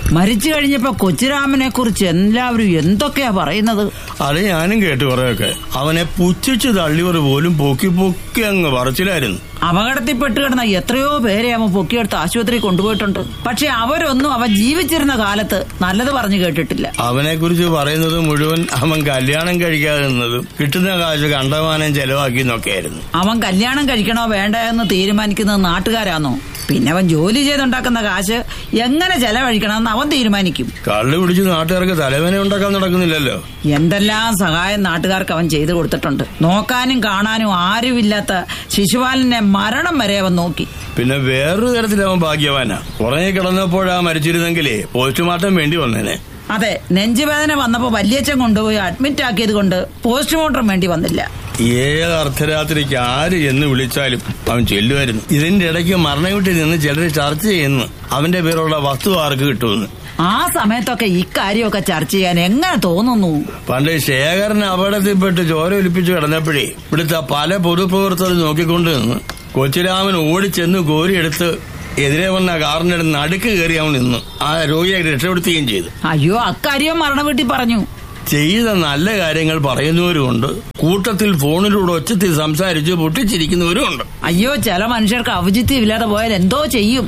മരിച്ചു കഴിഞ്ഞപ്പോ കൊച്ചുരാമനെ കുറിച്ച് എല്ലാവരും എന്തൊക്കെയാ പറയുന്നത് അത് ഞാനും കേട്ടു കുറെയൊക്കെ അവനെ പുച്ഛിച്ച് തള്ളിയവർ പോലും പൊക്കി പൊക്കി അങ്ങ് പറച്ചിലായിരുന്നു അപകടത്തിൽപ്പെട്ട് കിടന്ന എത്രയോ പേരെ അവൻ പൊക്കിയെടുത്ത് ആശുപത്രി കൊണ്ടുപോയിട്ടുണ്ട് പക്ഷെ അവരൊന്നും അവൻ ജീവിച്ചിരുന്ന കാലത്ത് നല്ലത് പറഞ്ഞു കേട്ടിട്ടില്ല അവനെ കുറിച്ച് പറയുന്നത് മുഴുവൻ അവൻ കല്യാണം കഴിക്കാതെ നിന്നതും കിട്ടുന്ന കാശ് കണ്ടമാനം ചെലവാക്കി എന്നൊക്കെയായിരുന്നു അവൻ കല്യാണം കഴിക്കണോ വേണ്ട എന്ന് തീരുമാനിക്കുന്നത് നാട്ടുകാരാണോ പിന്നെ അവൻ ജോലി ചെയ്തുണ്ടാക്കുന്ന കാശ് എങ്ങനെ ചെലവഴിക്കണമെന്ന് അവൻ തീരുമാനിക്കും കള്ളു പിടിച്ച് നാട്ടുകാർക്ക് തലവേന ഉണ്ടാക്കാൻ നടക്കുന്നില്ലല്ലോ എന്തെല്ലാം സഹായം നാട്ടുകാർക്ക് അവൻ ചെയ്തു കൊടുത്തിട്ടുണ്ട് നോക്കാനും കാണാനും ആരുമില്ലാത്ത ശിശുപാലനെ മരണം വരെ അവൻ നോക്കി പിന്നെ വേറൊരു തരത്തിൽ അവൻ ഭാഗ്യവാനാ ഉറങ്ങി കിടന്നപ്പോഴാ മരിച്ചിരുന്നെങ്കിലേ പോസ്റ്റ്മോർട്ടം വേണ്ടി വന്നേനെ അതെ നെഞ്ചുവേദന വന്നപ്പോ വല്യച്ഛൻ കൊണ്ടുപോയി അഡ്മിറ്റ് ആക്കിയത് കൊണ്ട് പോസ്റ്റ്മോർട്ടം വേണ്ടി വന്നില്ല ഏത് അർദ്ധരാത്രിക്ക് ആര് എന്ന് വിളിച്ചാലും അവൻ ചെല്ലുമായിരുന്നു ഇതിന്റെ ഇടയ്ക്ക് മരണ വീട്ടിൽ നിന്ന് ചിലർ ചർച്ച ചെയ്യുന്നു അവന്റെ പേരുള്ള വസ്തു ആർക്ക് കിട്ടുമെന്ന് ആ സമയത്തൊക്കെ ഇക്കാര്യമൊക്കെ ചർച്ച ചെയ്യാൻ എങ്ങനെ തോന്നുന്നു പണ്ട് ശേഖരൻ അപകടത്തിൽപ്പെട്ട് ചോര ഒലിപ്പിച്ച് കിടന്നപ്പോഴേ ഇവിടുത്തെ പല പൊതുപ്രവർത്തകർ നോക്കിക്കൊണ്ട് നിന്ന് കൊച്ചുരാമൻ ഓടിച്ചെന്ന് കോരിയെടുത്ത് എതിരെ വന്ന കാറിന്റെ നടുക്ക് കയറി അവൻ നിന്നു ആ രോഗിയെ രക്ഷപ്പെടുത്തുകയും ചെയ്തു അയ്യോ അക്കാര്യം മരണ വീട്ടിൽ പറഞ്ഞു ചെയ്ത നല്ല കാര്യങ്ങൾ പറയുന്നവരുമുണ്ട് കൂട്ടത്തിൽ ഫോണിലൂടെ ഒച്ചത്തിൽ സംസാരിച്ച് പൊട്ടിച്ചിരിക്കുന്നവരുമുണ്ട് അയ്യോ ചില മനുഷ്യർക്ക് ഔചിത്യം ഇല്ലാതെ പോയാൽ എന്തോ ചെയ്യും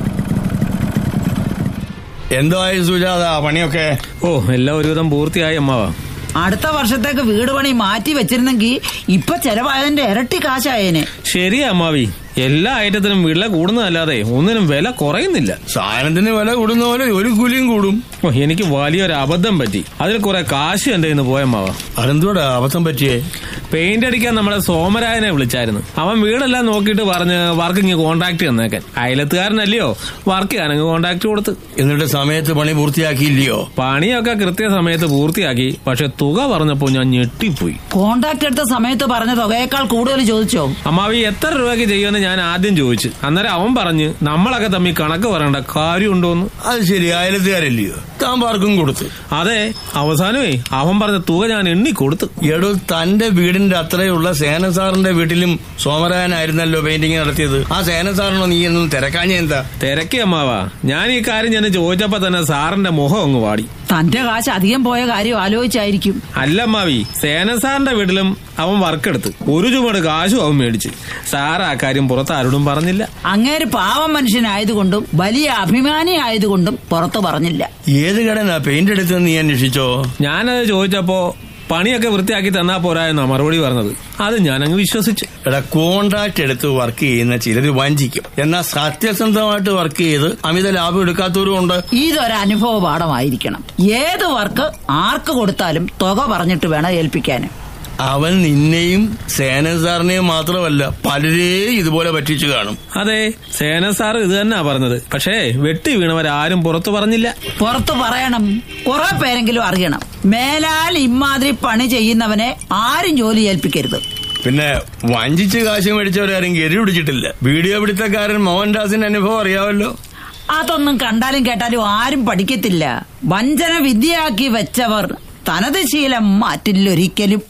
എന്തോ ആയി സുജാത പണിയൊക്കെ ഓ എല്ലാം ഒരുവിധം പൂർത്തിയായി അമ്മാവ അടുത്ത വർഷത്തേക്ക് വീട് പണി മാറ്റി വെച്ചിരുന്നെങ്കിൽ ഇപ്പൊ ചെലവായതിന്റെ ഇരട്ടി കാശായേനെ ശരിയാ അമ്മാവി എല്ലാ ഐറ്റത്തിനും വില കൂടുന്നതല്ലാതെ ഒന്നിനും വില കുറയുന്നില്ല സാധനത്തിന് വില കൂടുന്ന പോലെ ഒരു കൂലിയും കൂടും ഓ എനിക്ക് വലിയൊരു അബദ്ധം പറ്റി അതിൽ കുറെ കാശ് എന്റെ കയ്യിൽ നിന്ന് പോയമ്മാവ അതെന്തോടാ അബദ്ധം പറ്റിയേ പെയിന്റ് അടിക്കാൻ നമ്മുടെ സോമരായനെ വിളിച്ചായിരുന്നു അവൻ വീടെല്ലാം നോക്കിയിട്ട് പറഞ്ഞ് വർക്കിങ് കോണ്ടാക്ട് തന്നേക്കാൻ അയലത്തുകാരനല്ലയോ വർക്ക് ചെയ്യാനങ്ങ് കോണ്ടാക്ട് കൊടുത്ത് എന്നിട്ട് സമയത്ത് പണി പൂർത്തിയാക്കിയില്ലയോ പണിയൊക്കെ കൃത്യസമയത്ത് പൂർത്തിയാക്കി പക്ഷെ തുക പറഞ്ഞപ്പോ ഞാൻ ഞെട്ടിപ്പോയി കോണ്ടാക്ട് എടുത്ത സമയത്ത് പറഞ്ഞ തുകയേക്കാൾ കൂടുതൽ ചോദിച്ചോ അമ്മാവി എത്ര രൂപയ്ക്ക് ചെയ്യുമെന്ന് ഞാൻ ആദ്യം ചോദിച്ചു അന്നേരം അവൻ പറഞ്ഞ് നമ്മളൊക്കെ തമ്മിൽ കണക്ക് പറയേണ്ട കാര്യമുണ്ടോന്ന് അത് ശരി അയലത്തുകാരല്ലയോ താൻ പാർക്കും കൊടുത്തു അതെ അവസാനമേ അവൻ പറഞ്ഞ തുക ഞാൻ എണ്ണി കൊടുത്തു എടോ തന്റെ വീടിന്റെ അത്രയുള്ള സേന സാറിന്റെ വീട്ടിലും സോമരായനായിരുന്നല്ലോ പെയിന്റിങ് നടത്തിയത് ആ സേന സാറിനോ നീ എന്നും തിരക്കാഞ്ഞ എന്താ തിരക്കി അമ്മാവാ ഞാൻ ഈ കാര്യം ഞാൻ ചോദിച്ചപ്പോ തന്നെ സാറിന്റെ മുഖം അങ്ങ് വാടി തന്റെ കാശ് അധികം പോയ കാര്യം ആലോചിച്ചായിരിക്കും അല്ല അമ്മാവി സേന സാറിന്റെ വീട്ടിലും അവൻ വർക്കെടുത്ത് ഒരു ചുമട് കാശും അവൻ മേടിച്ച് സാർ ആ കാര്യം പുറത്ത് ആരോടും പറഞ്ഞില്ല അങ്ങേര് പാവം മനുഷ്യനായതുകൊണ്ടും വലിയ അഭിമാനി ആയതുകൊണ്ടും പുറത്തു പറഞ്ഞില്ല ഏത് കടനാ പെയിന്റ് എടുത്തെന്ന് നീ അന്വേഷിച്ചോ ഞാനത് ചോദിച്ചപ്പോ പണിയൊക്കെ വൃത്തിയാക്കി തന്നാ പോരായെന്നാ മറുപടി പറഞ്ഞത് അത് ഞാനങ്ങ് വിശ്വസിച്ചു എടാ കോൺട്രാക്ട് എടുത്ത് വർക്ക് ചെയ്യുന്ന ചിലര് വഞ്ചിക്കും എന്നാൽ സത്യസന്ധമായിട്ട് വർക്ക് ചെയ്ത് അമിത ലാഭം എടുക്കാത്തവരും ഉണ്ട് ഇതൊരു അനുഭവ പാഠമായിരിക്കണം ഏത് വർക്ക് ആർക്ക് കൊടുത്താലും തുക പറഞ്ഞിട്ട് വേണം ഏൽപ്പിക്കാൻ അവൻ നിന്നെയും സേന സാറിനെയും മാത്രമല്ല പലരെയും ഇതുപോലെ പറ്റിച്ചു കാണും അതെ സേന സാർ ഇത് തന്നെയാ പറഞ്ഞത് പക്ഷേ വെട്ടി വീണവരാരും പുറത്തു പറഞ്ഞില്ല പുറത്തു പറയണം കുറെ പേരെങ്കിലും അറിയണം മേലാൽ ഇമാതിരി പണി ചെയ്യുന്നവനെ ആരും ജോലി ഏൽപ്പിക്കരുത് പിന്നെ വഞ്ചിച്ച് കാശ് മേടിച്ചവരാരും ഗരി പിടിച്ചിട്ടില്ല വീഡിയോ പിടുത്തക്കാരൻ മോഹൻദാസിന്റെ അനുഭവം അറിയാമല്ലോ അതൊന്നും കണ്ടാലും കേട്ടാലും ആരും പഠിക്കത്തില്ല വഞ്ചന വിദ്യയാക്കി വെച്ചവർ തനത് ശീലം മാറ്റില്ലൊരിക്കലും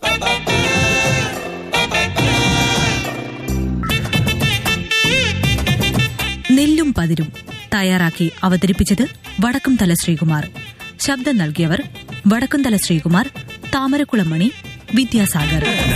നെല്ലും പതിരും തയ്യാറാക്കി അവതരിപ്പിച്ചത് വടക്കുംതല ശ്രീകുമാർ ശബ്ദം നൽകിയവർ വടക്കുംതല ശ്രീകുമാർ താമരക്കുളമണി വിദ്യാസാഗർ